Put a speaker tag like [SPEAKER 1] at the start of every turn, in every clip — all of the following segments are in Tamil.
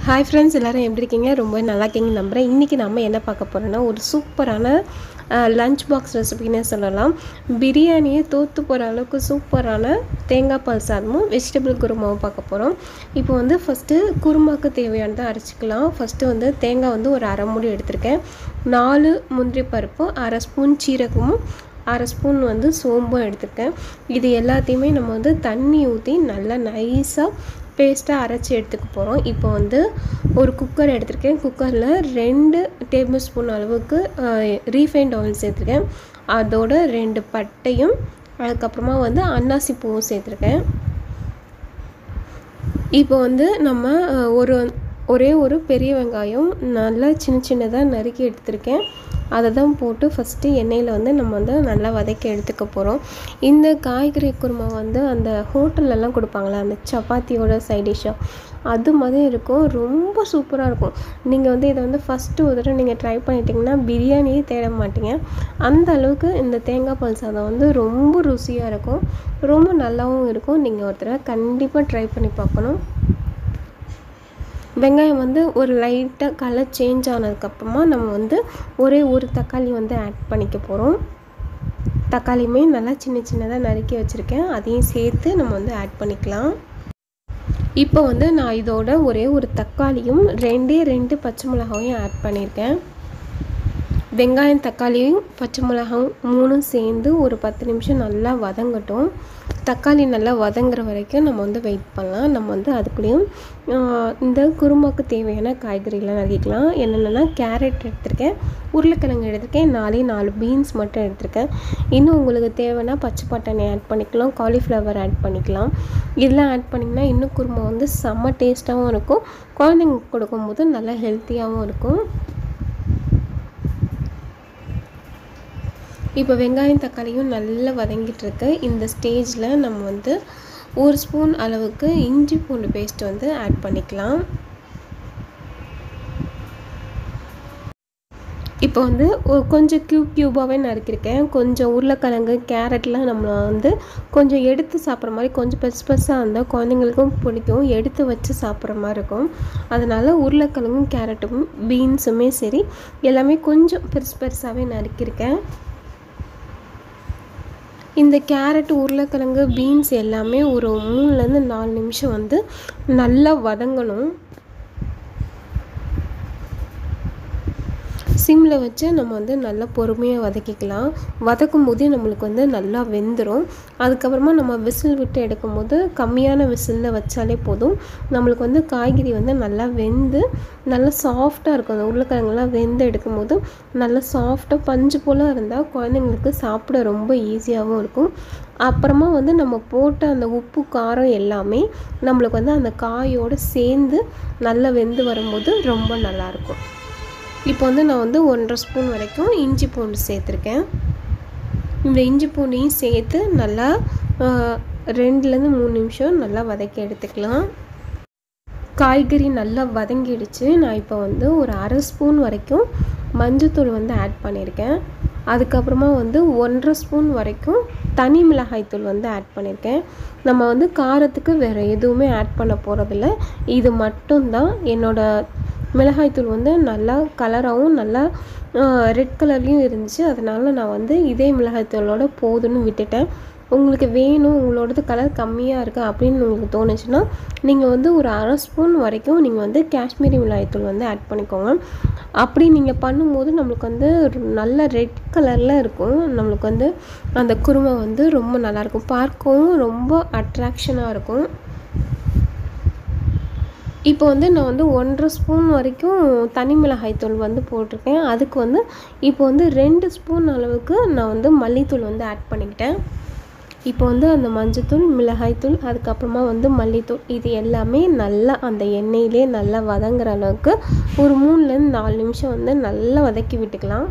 [SPEAKER 1] ஹாய் ஃப்ரெண்ட்ஸ் எல்லோரும் எப்படி இருக்கீங்க ரொம்ப நல்லா இருக்கீங்க நம்புகிறேன் இன்றைக்கி நம்ம என்ன பார்க்க போகிறோன்னா ஒரு சூப்பரான லஞ்ச் பாக்ஸ் ரெசிபின்னே சொல்லலாம் பிரியாணியை தோற்று போகிற அளவுக்கு சூப்பரான தேங்காய் பால் சாதமும் வெஜிடபிள் குருமாவும் பார்க்க போகிறோம் இப்போ வந்து ஃபஸ்ட்டு குருமாவுக்கு தேவையானதை அரைச்சிக்கலாம் ஃபஸ்ட்டு வந்து தேங்காய் வந்து ஒரு அரை மூடி எடுத்திருக்கேன் நாலு முந்திரி பருப்பும் அரை ஸ்பூன் சீரகமும் அரை ஸ்பூன் வந்து சோம்பும் எடுத்துருக்கேன் இது எல்லாத்தையுமே நம்ம வந்து தண்ணி ஊற்றி நல்லா நைஸாக பேஸ்ட்டாக அரைச்சி எடுத்துக்க போகிறோம் இப்போ வந்து ஒரு குக்கர் எடுத்திருக்கேன் குக்கரில் ரெண்டு டேபிள் ஸ்பூன் அளவுக்கு ரீஃபைண்ட் ஆயில் சேர்த்துருக்கேன் அதோட ரெண்டு பட்டையும் அதுக்கப்புறமா வந்து அன்னாசி பூவும் சேர்த்துருக்கேன் இப்போ வந்து நம்ம ஒரு ஒரே ஒரு பெரிய வெங்காயம் நல்லா சின்ன சின்னதாக நறுக்கி எடுத்திருக்கேன் அதை தான் போட்டு ஃபஸ்ட்டு எண்ணெயில் வந்து நம்ம வந்து நல்லா வதக்கி எடுத்துக்க போகிறோம் இந்த காய்கறி குருமா வந்து அந்த ஹோட்டல்லலாம் கொடுப்பாங்களே அந்த சப்பாத்தியோட சைட் டிஷ்ஷாக அது மாதிரி இருக்கும் ரொம்ப சூப்பராக இருக்கும் நீங்கள் வந்து இதை வந்து ஃபஸ்ட்டு ஒரு தடவை நீங்கள் ட்ரை பண்ணிட்டீங்கன்னா பிரியாணியே தேட மாட்டீங்க அந்த அளவுக்கு இந்த தேங்காய் பால் சாதம் வந்து ரொம்ப ருசியாக இருக்கும் ரொம்ப நல்லாவும் இருக்கும் நீங்கள் ஒரு தடவை கண்டிப்பாக ட்ரை பண்ணி பார்க்கணும் வெங்காயம் வந்து ஒரு லைட்டாக கலர் சேஞ்ச் ஆனதுக்கப்புறமா நம்ம வந்து ஒரே ஒரு தக்காளி வந்து ஆட் பண்ணிக்க போகிறோம் தக்காளியுமே நல்லா சின்ன சின்னதாக நறுக்கி வச்சுருக்கேன் அதையும் சேர்த்து நம்ம வந்து ஆட் பண்ணிக்கலாம் இப்போ வந்து நான் இதோட ஒரே ஒரு தக்காளியும் ரெண்டே ரெண்டு பச்சை மிளகாயும் ஆட் பண்ணியிருக்கேன் வெங்காயம் தக்காளியும் பச்சை மிளகாயும் மூணும் சேர்ந்து ஒரு பத்து நிமிஷம் நல்லா வதங்கட்டும் தக்காளி நல்லா வதங்குற வரைக்கும் நம்ம வந்து வெயிட் பண்ணலாம் நம்ம வந்து அதுக்குள்ளேயும் இந்த குருமாக்கு தேவையான காய்கறிலாம் நறுக்கிக்கலாம் என்னென்னா கேரட் எடுத்திருக்கேன் உருளைக்கிழங்கு எடுத்திருக்கேன் நாலே நாலு பீன்ஸ் மட்டும் எடுத்திருக்கேன் இன்னும் உங்களுக்கு தேவைன்னா பச்சை பட்டாணி ஆட் பண்ணிக்கலாம் காலிஃப்ளவர் ஆட் பண்ணிக்கலாம் இதெல்லாம் ஆட் பண்ணிங்கன்னா இன்னும் குருமா வந்து செம்ம டேஸ்ட்டாகவும் இருக்கும் குழந்தைங்களுக்கு கொடுக்கும்போது நல்லா ஹெல்த்தியாகவும் இருக்கும் இப்போ வெங்காயம் தக்காளியும் நல்லா வதங்கிட்டு இருக்கு இந்த ஸ்டேஜில் நம்ம வந்து ஒரு ஸ்பூன் அளவுக்கு இஞ்சி பூண்டு பேஸ்ட் வந்து ஆட் பண்ணிக்கலாம் இப்போ வந்து கொஞ்சம் க்யூப் க்யூபாகவே நறுக்கியிருக்கேன் கொஞ்சம் உருளைக்கிழங்கு கேரட்லாம் நம்ம வந்து கொஞ்சம் எடுத்து சாப்பிட்ற மாதிரி கொஞ்சம் பெருசு பெருசாக இருந்தால் குழந்தைங்களுக்கும் பிடிக்கும் எடுத்து வச்சு சாப்பிட்ற மாதிரி இருக்கும் அதனால் உருளைக்கிழங்கும் கேரட்டும் பீன்ஸுமே சரி எல்லாமே கொஞ்சம் பெருசு பெருசாகவே நறுக்கியிருக்கேன் இந்த கேரட் உருளைக்கிழங்கு பீன்ஸ் எல்லாமே ஒரு மூணுலேருந்து நாலு நிமிஷம் வந்து நல்லா வதங்கணும் சிம்மில் வச்சு நம்ம வந்து நல்லா பொறுமையாக வதக்கிக்கலாம் வதக்கும் போதே நம்மளுக்கு வந்து நல்லா வெந்துடும் அதுக்கப்புறமா நம்ம விசில் விட்டு எடுக்கும் போது கம்மியான விசிலில் வச்சாலே போதும் நம்மளுக்கு வந்து காய்கறி வந்து நல்லா வெந்து நல்லா சாஃப்டாக இருக்கும் அந்த உருளைக்கிழங்குலாம் வெந்து எடுக்கும் போது நல்லா சாஃப்டாக பஞ்சு போல் இருந்தால் குழந்தைங்களுக்கு சாப்பிட ரொம்ப ஈஸியாகவும் இருக்கும் அப்புறமா வந்து நம்ம போட்ட அந்த உப்பு காரம் எல்லாமே நம்மளுக்கு வந்து அந்த காயோடு சேர்ந்து நல்லா வெந்து வரும்போது ரொம்ப நல்லாயிருக்கும் இப்போ வந்து நான் வந்து ஒன்றரை ஸ்பூன் வரைக்கும் இஞ்சி பூண்டு சேர்த்துருக்கேன் இந்த இஞ்சி பூண்டையும் சேர்த்து நல்லா ரெண்டுலேருந்து மூணு நிமிஷம் நல்லா வதக்கி எடுத்துக்கலாம் காய்கறி நல்லா வதங்கிடுச்சு நான் இப்போ வந்து ஒரு அரை ஸ்பூன் வரைக்கும் மஞ்சத்தூள் வந்து ஆட் பண்ணியிருக்கேன் அதுக்கப்புறமா வந்து ஒன்றரை ஸ்பூன் வரைக்கும் தனி மிளகாய்த்தூள் வந்து ஆட் பண்ணியிருக்கேன் நம்ம வந்து காரத்துக்கு வேறு எதுவுமே ஆட் பண்ண போகிறதில்ல இது மட்டும்தான் என்னோடய மிளகாய்த்தூள் வந்து நல்லா கலராகவும் நல்லா ரெட் கலர்லேயும் இருந்துச்சு அதனால் நான் வந்து இதே மிளகாய்த்தூளோட போதுன்னு விட்டுட்டேன் உங்களுக்கு வேணும் உங்களோடது கலர் கம்மியாக இருக்குது அப்படின்னு உங்களுக்கு தோணுச்சுன்னா நீங்கள் வந்து ஒரு அரை ஸ்பூன் வரைக்கும் நீங்கள் வந்து காஷ்மீரி மிளகாய்த்தூள் வந்து ஆட் பண்ணிக்கோங்க அப்படி நீங்கள் பண்ணும்போது நம்மளுக்கு வந்து நல்ல ரெட் கலரில் இருக்கும் நம்மளுக்கு வந்து அந்த குருமை வந்து ரொம்ப நல்லாயிருக்கும் பார்க்கவும் ரொம்ப அட்ராக்ஷனாக இருக்கும் இப்போ வந்து நான் வந்து ஒன்றரை ஸ்பூன் வரைக்கும் தனி மிளகாய்த்தூள் வந்து போட்டிருக்கேன் அதுக்கு வந்து இப்போ வந்து ரெண்டு ஸ்பூன் அளவுக்கு நான் வந்து மல்லித்தூள் வந்து ஆட் பண்ணிக்கிட்டேன் இப்போ வந்து அந்த மஞ்சத்தூள் மிளகாய்த்தூள் அதுக்கப்புறமா வந்து மல்லித்தூள் இது எல்லாமே நல்லா அந்த எண்ணெயிலே நல்லா வதங்குற அளவுக்கு ஒரு மூணுலேருந்து நாலு நிமிஷம் வந்து நல்லா வதக்கி விட்டுக்கலாம்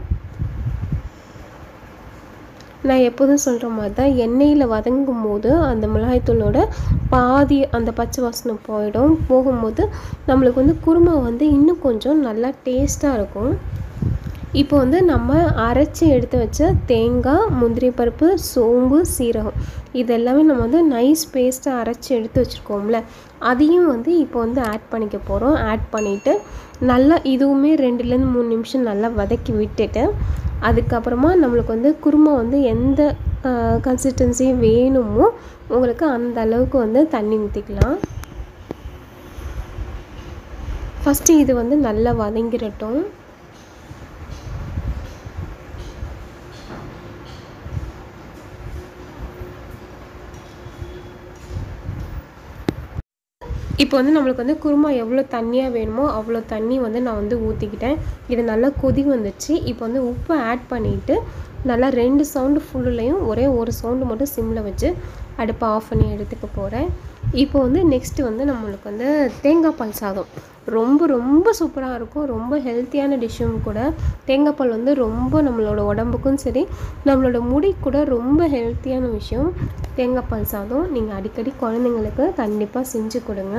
[SPEAKER 1] நான் எப்போதும் சொல்கிற மாதிரி தான் எண்ணெயில் வதங்கும் போது அந்த மிளகாய்த்தூளோட பாதி அந்த பச்சை வாசனை போயிடும் போகும்போது நம்மளுக்கு வந்து குருமா வந்து இன்னும் கொஞ்சம் நல்லா டேஸ்ட்டாக இருக்கும் இப்போ வந்து நம்ம அரைச்சி எடுத்து வச்ச தேங்காய் முந்திரி பருப்பு சோம்பு சீரகம் இது எல்லாமே நம்ம வந்து நைஸ் பேஸ்ட்டாக அரைச்சி எடுத்து வச்சுருக்கோம்ல அதையும் வந்து இப்போ வந்து ஆட் பண்ணிக்க போகிறோம் ஆட் பண்ணிவிட்டு நல்லா இதுவுமே ரெண்டுலேருந்து மூணு நிமிஷம் நல்லா வதக்கி விட்டுட்டு அதுக்கப்புறமா நம்மளுக்கு வந்து குருமா வந்து எந்த கன்சிஸ்டன்சி வேணுமோ உங்களுக்கு அந்த அளவுக்கு வந்து தண்ணி ஊற்றிக்கலாம் ஃபஸ்ட்டு இது வந்து நல்லா வதங்கிடட்டும் இப்போ வந்து நம்மளுக்கு வந்து குருமா எவ்வளோ தண்ணியாக வேணுமோ அவ்வளோ தண்ணி வந்து நான் வந்து ஊற்றிக்கிட்டேன் இது நல்லா கொதி வந்துச்சு இப்போ வந்து உப்பு ஆட் பண்ணிவிட்டு நல்லா ரெண்டு சவுண்டு ஃபுல்லுலையும் ஒரே ஒரு சவுண்டு மட்டும் சிம்மில் வச்சு அடுப்பை ஆஃப் பண்ணி எடுத்துக்க போகிறேன் இப்போ வந்து நெக்ஸ்ட்டு வந்து நம்மளுக்கு வந்து தேங்காய் பால் சாதம் ரொம்ப ரொம்ப சூப்பராக இருக்கும் ரொம்ப ஹெல்த்தியான டிஷ்ஷும் கூட தேங்காய் பால் வந்து ரொம்ப நம்மளோட உடம்புக்கும் சரி நம்மளோட முடி கூட ரொம்ப ஹெல்த்தியான விஷயம் தேங்காய் பால் சாதம் நீங்கள் அடிக்கடி குழந்தைங்களுக்கு கண்டிப்பாக செஞ்சு கொடுங்க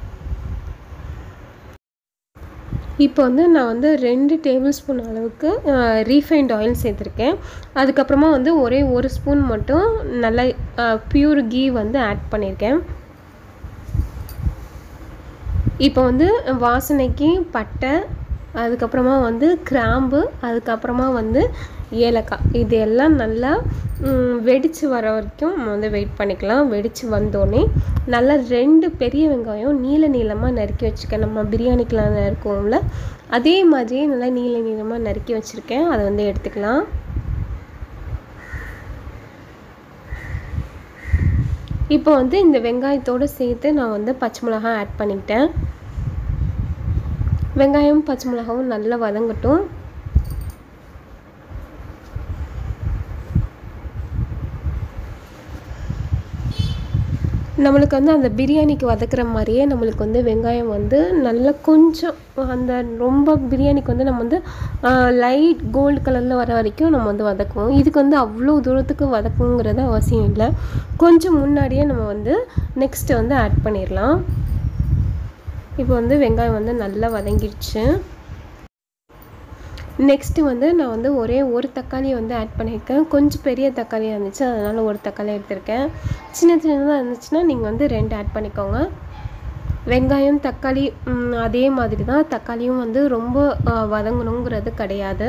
[SPEAKER 1] இப்போ வந்து நான் வந்து ரெண்டு டேபிள் ஸ்பூன் அளவுக்கு ரீஃபைண்ட் ஆயில் சேர்த்துருக்கேன் அதுக்கப்புறமா வந்து ஒரே ஒரு ஸ்பூன் மட்டும் நல்லா பியூர் கீ வந்து ஆட் பண்ணியிருக்கேன் இப்போ வந்து வாசனைக்கு பட்டை அதுக்கப்புறமா வந்து கிராம்பு அதுக்கப்புறமா வந்து ஏலக்காய் இது எல்லாம் நல்லா வெடித்து வர வரைக்கும் நம்ம வந்து வெயிட் பண்ணிக்கலாம் வெடித்து வந்தோடனே நல்லா ரெண்டு பெரிய வெங்காயம் நீல நீளமாக நறுக்கி வச்சுருக்கேன் நம்ம பிரியாணிக்கெலாம் நறுக்குவோம்ல அதே மாதிரியே நல்லா நீல நீளமாக நறுக்கி வச்சுருக்கேன் அதை வந்து எடுத்துக்கலாம் இப்போ வந்து இந்த வெங்காயத்தோடு சேர்த்து நான் வந்து பச்சை மிளகாய் ஆட் பண்ணிக்கிட்டேன் வெங்காயம் பச்சை மிளகாவும் நல்லா வதங்கட்டும் நம்மளுக்கு வந்து அந்த பிரியாணிக்கு வதக்குற மாதிரியே நம்மளுக்கு வந்து வெங்காயம் வந்து நல்லா கொஞ்சம் அந்த ரொம்ப பிரியாணிக்கு வந்து நம்ம வந்து லைட் கோல்டு கலரில் வர வரைக்கும் நம்ம வந்து வதக்குவோம் இதுக்கு வந்து அவ்வளோ தூரத்துக்கு வதக்குங்கிறது அவசியம் இல்லை கொஞ்சம் முன்னாடியே நம்ம வந்து நெக்ஸ்ட்டு வந்து ஆட் பண்ணிடலாம் இப்போ வந்து வெங்காயம் வந்து நல்லா வதங்கிடுச்சு நெக்ஸ்ட்டு வந்து நான் வந்து ஒரே ஒரு தக்காளி வந்து ஆட் பண்ணியிருக்கேன் கொஞ்சம் பெரிய தக்காளியாக இருந்துச்சு அதனால் ஒரு தக்காளி எடுத்திருக்கேன் சின்ன சின்னதாக இருந்துச்சுன்னா நீங்கள் வந்து ரெண்டு ஆட் பண்ணிக்கோங்க வெங்காயம் தக்காளி அதே மாதிரி தான் தக்காளியும் வந்து ரொம்ப வதங்கணுங்கிறது கிடையாது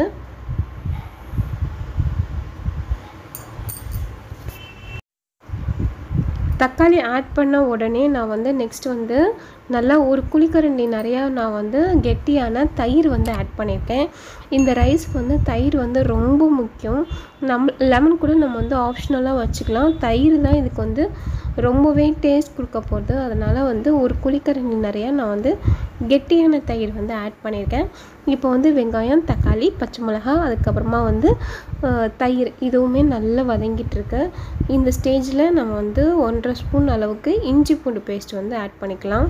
[SPEAKER 1] தக்காளி ஆட் பண்ண உடனே நான் வந்து நெக்ஸ்ட் வந்து நல்லா ஒரு குழிக்கரண்டி நிறையா நான் வந்து கெட்டியான தயிர் வந்து ஆட் பண்ணியிருக்கேன் இந்த ரைஸ்க்கு வந்து தயிர் வந்து ரொம்ப முக்கியம் நம் லெமன் கூட நம்ம வந்து ஆப்ஷனலாக வச்சுக்கலாம் தயிர் தான் இதுக்கு வந்து ரொம்பவே டேஸ்ட் கொடுக்க போகுது அதனால் வந்து ஒரு குழிக்கரண்டி நிறையா நான் வந்து கெட்டியான தயிர் வந்து ஆட் பண்ணியிருக்கேன் இப்போ வந்து வெங்காயம் தக்காளி பச்சை மிளகா அதுக்கப்புறமா வந்து தயிர் இதுவுமே நல்லா வதங்கிட்டுருக்கு இந்த ஸ்டேஜில் நம்ம வந்து ஒன்றரை ஸ்பூன் அளவுக்கு இஞ்சி பூண்டு பேஸ்ட் வந்து ஆட் பண்ணிக்கலாம்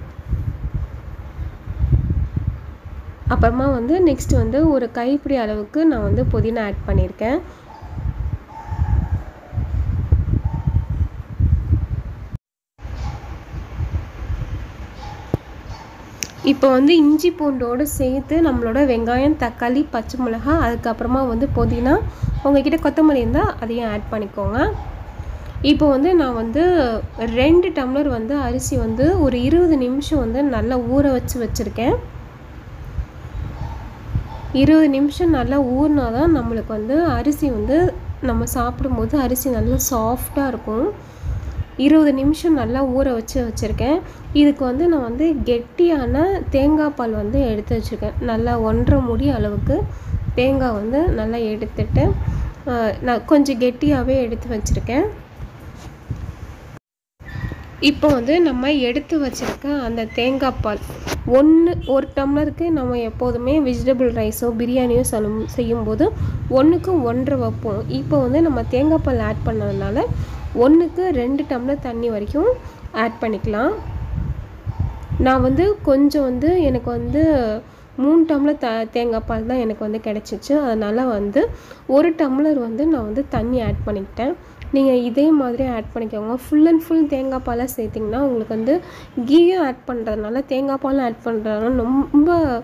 [SPEAKER 1] அப்புறமா வந்து நெக்ஸ்ட் வந்து ஒரு கைப்பிடி அளவுக்கு நான் வந்து புதினா ஆட் பண்ணியிருக்கேன் இப்போ வந்து இஞ்சி பூண்டோடு சேர்த்து நம்மளோட வெங்காயம் தக்காளி பச்சை மிளகா அதுக்கப்புறமா வந்து புதினா உங்ககிட்ட கொத்தமல்லி இருந்தால் அதையும் ஆட் பண்ணிக்கோங்க இப்போ வந்து நான் வந்து ரெண்டு டம்ளர் வந்து அரிசி வந்து ஒரு இருபது நிமிஷம் வந்து நல்லா ஊற வச்சு வச்சுருக்கேன் இருபது நிமிஷம் நல்லா ஊறினா தான் நம்மளுக்கு வந்து அரிசி வந்து நம்ம சாப்பிடும்போது அரிசி நல்லா சாஃப்டாக இருக்கும் இருபது நிமிஷம் நல்லா ஊற வச்சு வச்சுருக்கேன் இதுக்கு வந்து நான் வந்து கெட்டியான தேங்காய் பால் வந்து எடுத்து வச்சுருக்கேன் நல்லா ஒன்றரை முடி அளவுக்கு தேங்காய் வந்து நல்லா எடுத்துட்டு நான் கொஞ்சம் கெட்டியாகவே எடுத்து வச்சுருக்கேன் இப்போ வந்து நம்ம எடுத்து வச்சுருக்க அந்த தேங்காய் பால் ஒன்று ஒரு டம்ளருக்கு நம்ம எப்போதுமே வெஜிடபிள் ரைஸோ பிரியாணியோ சொல்லும் செய்யும்போது ஒன்றுக்கு ஒன்றரை வைப்போம் இப்போ வந்து நம்ம தேங்காய் பால் ஆட் பண்ணதுனால ஒன்றுக்கு ரெண்டு டம்ளர் தண்ணி வரைக்கும் ஆட் பண்ணிக்கலாம் நான் வந்து கொஞ்சம் வந்து எனக்கு வந்து மூணு டம்ளர் த தேங்காய் பால் தான் எனக்கு வந்து கிடச்சிச்சு அதனால் வந்து ஒரு டம்ளர் வந்து நான் வந்து தண்ணி ஆட் பண்ணிக்கிட்டேன் நீங்கள் இதே மாதிரி ஆட் பண்ணிக்கோங்க ஃபுல் அண்ட் ஃபுல் தேங்காய் பாலாக சேர்த்திங்கன்னா உங்களுக்கு வந்து கீயும் ஆட் பண்ணுறதுனால தேங்காய் பாலும் ஆட் பண்ணுறதுனால ரொம்ப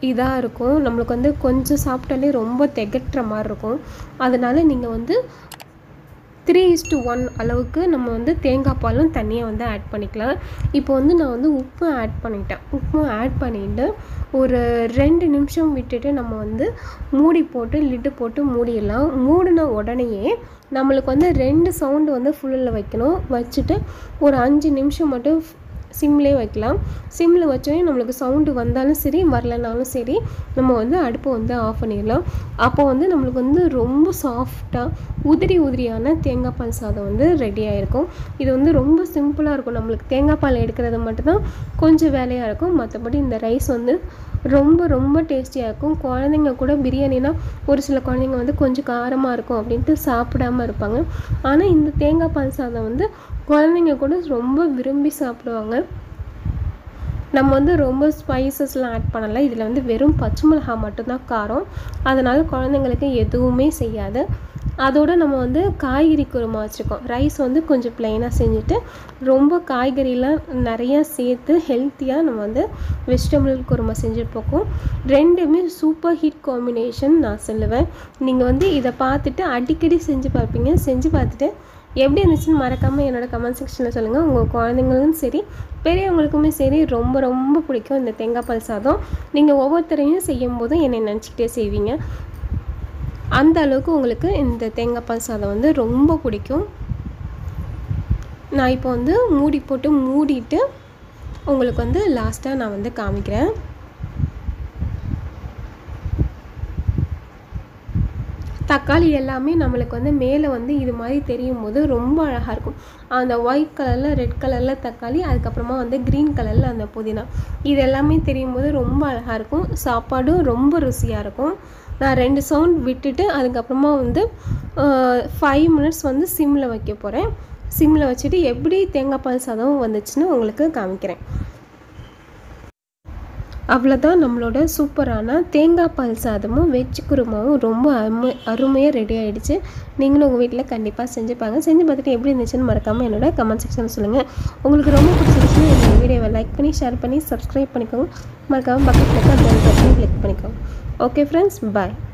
[SPEAKER 1] இதாக இருக்கும் நம்மளுக்கு வந்து கொஞ்சம் சாப்பிட்டாலே ரொம்ப திகட்டுற மாதிரி இருக்கும் அதனால் நீங்கள் வந்து த்ரீ இஸ்டு ஒன் அளவுக்கு நம்ம வந்து தேங்காய் பாலும் தண்ணியை வந்து ஆட் பண்ணிக்கலாம் இப்போ வந்து நான் வந்து உப்பு ஆட் பண்ணிட்டேன் உப்பும் ஆட் பண்ணிட்டு ஒரு ரெண்டு நிமிஷம் விட்டுட்டு நம்ம வந்து மூடி போட்டு லிட்டு போட்டு மூடிடலாம் மூடின உடனேயே நம்மளுக்கு வந்து ரெண்டு சவுண்டு வந்து ஃபுல்லில் வைக்கணும் வச்சுட்டு ஒரு அஞ்சு நிமிஷம் மட்டும் சிம்லேயே வைக்கலாம் சிம்மில் வச்சோடனே நம்மளுக்கு சவுண்டு வந்தாலும் சரி வரலனாலும் சரி நம்ம வந்து அடுப்பை வந்து ஆஃப் பண்ணிடலாம் அப்போ வந்து நம்மளுக்கு வந்து ரொம்ப சாஃப்டாக உதிரி உதிரியான தேங்காய் பால் சாதம் வந்து ரெடி ஆகிருக்கும் இது வந்து ரொம்ப சிம்பிளாக இருக்கும் நம்மளுக்கு தேங்காய் பால் எடுக்கிறது மட்டும்தான் கொஞ்சம் வேலையாக இருக்கும் மற்றபடி இந்த ரைஸ் வந்து ரொம்ப ரொம்ப டேஸ்டியாக இருக்கும் குழந்தைங்க கூட பிரியாணினா ஒரு சில குழந்தைங்க வந்து கொஞ்சம் காரமாக இருக்கும் அப்படின்ட்டு சாப்பிடாம இருப்பாங்க ஆனால் இந்த தேங்காய் பால் சாதம் வந்து குழந்தைங்க கூட ரொம்ப விரும்பி சாப்பிடுவாங்க நம்ம வந்து ரொம்ப ஸ்பைசஸ்லாம் ஆட் பண்ணலை இதில் வந்து வெறும் பச்சை மிளகா மட்டும்தான் காரம் அதனால் குழந்தைங்களுக்கு எதுவுமே செய்யாது அதோடு நம்ம வந்து காய்கறி குருமா வச்சுருக்கோம் ரைஸ் வந்து கொஞ்சம் ப்ளைனாக செஞ்சுட்டு ரொம்ப காய்கறிலாம் நிறையா சேர்த்து ஹெல்த்தியாக நம்ம வந்து வெஜிடபிள் குருமா செஞ்சுருப்போம் ரெண்டுமே சூப்பர் ஹிட் காம்பினேஷன் நான் சொல்லுவேன் நீங்கள் வந்து இதை பார்த்துட்டு அடிக்கடி செஞ்சு பார்ப்பீங்க செஞ்சு பார்த்துட்டு எப்படி இருந்துச்சுன்னு மறக்காமல் என்னோட கமெண்ட் செக்ஷனில் சொல்லுங்கள் உங்கள் குழந்தைங்களுக்கும் சரி பெரியவங்களுக்குமே சரி ரொம்ப ரொம்ப பிடிக்கும் இந்த தேங்காய் பால் சாதம் நீங்கள் ஒவ்வொருத்தரையும் செய்யும் போதும் என்னை நினச்சிக்கிட்டே செய்வீங்க அந்த அளவுக்கு உங்களுக்கு இந்த தேங்காய் பால் சாதம் வந்து ரொம்ப பிடிக்கும் நான் இப்போ வந்து மூடி போட்டு மூடிட்டு உங்களுக்கு வந்து லாஸ்ட்டாக நான் வந்து காமிக்கிறேன் தக்காளி எல்லாமே நம்மளுக்கு வந்து மேலே வந்து இது மாதிரி தெரியும் போது ரொம்ப அழகாக இருக்கும் அந்த ஒயிட் கலரில் ரெட் கலரில் தக்காளி அதுக்கப்புறமா வந்து க்ரீன் கலரில் அந்த புதினா இது எல்லாமே தெரியும் போது ரொம்ப அழகாக இருக்கும் சாப்பாடும் ரொம்ப ருசியாக இருக்கும் நான் ரெண்டு சவுண்ட் விட்டுட்டு அதுக்கப்புறமா வந்து ஃபைவ் மினிட்ஸ் வந்து சிம்மில் வைக்க போகிறேன் சிம்மில் வச்சுட்டு எப்படி தேங்காய் பால் சாதம் வந்துச்சுன்னு உங்களுக்கு காமிக்கிறேன் அவ்வளோதான் நம்மளோட சூப்பரான தேங்காய் பால் சாதமும் வெஜ் குருமாவும் ரொம்ப அருமை அருமையாக ரெடி ஆகிடுச்சு நீங்களும் உங்கள் வீட்டில் கண்டிப்பாக செஞ்சுப்பாங்க செஞ்சு பார்த்துட்டு எப்படி இருந்துச்சுன்னு மறக்காமல் என்னோட கமெண்ட் செக்ஷனில் சொல்லுங்கள் உங்களுக்கு ரொம்ப பிடிச்சிருச்சுன்னா இந்த வீடியோவை லைக் பண்ணி ஷேர் பண்ணி சப்ஸ்கிரைப் பண்ணிக்கோங்க மறக்காமல் பக்கத்தில் இருக்க பெல் பட்டனை கிளிக் பண்ணிக்கோங்க ஓகே ஃப்ரெண்ட்ஸ் பாய்